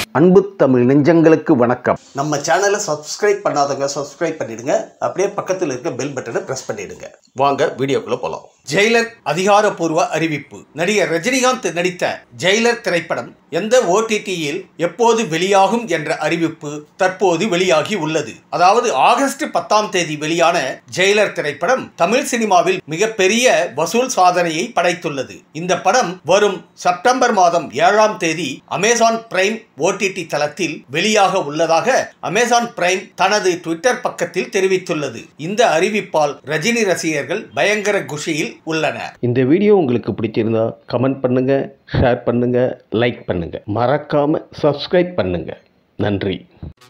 அன்பு தமிழ் நெஞ்சங்களுக்கு வணக்கம் நம்ம சேனலை சப்ஸ்கிரைப் பண்ணாதவங்க சப்ஸ்கிரைப் பண்ணிடுங்க அப்படியே பக்கத்தில் இருக்க பெல் பட்டனை பிரஸ் பண்ணிடுங்க வாங்க வீடியோக்குள்ள போலாம் ஜெயிலர் அதிகாரப்பூர்வ அறிவிப்பு நடிகர் ரஜினிகாந்த் நடித்த ஜெயிலர் திரைப்படம் எந்த ஓடிடியில் எப்போது வெளியாகும் என்ற அறிவிப்பு தற்போது வெளியாகி உள்ளது அதாவது ஆகஸ்ட் பத்தாம் தேதி வெளியான ஜெயிலர் திரைப்படம் தமிழ் சினிமாவில் மிகப்பெரிய வசூல் சாதனையை படைத்துள்ளது இந்த படம் வரும் செப்டம்பர் மாதம் ஏழாம் தேதி அமேசான் பிரைம் ஓடிடி தளத்தில் வெளியாக உள்ளதாக அமேசான் பிரைம் தனது ட்விட்டர் பக்கத்தில் தெரிவித்துள்ளது இந்த அறிவிப்பால் ரஜினி ரசிகர்கள் பயங்கர குஷியில் உள்ளனர் இந்த வீடியோ உங்களுக்கு பிடிச்சிருந்தா கமெண்ட் பண்ணுங்க ஷேர் பண்ணுங்க லைக் பண்ணுங்க மறக்காம சப்ஸ்கிரைப் பண்ணுங்க நன்றி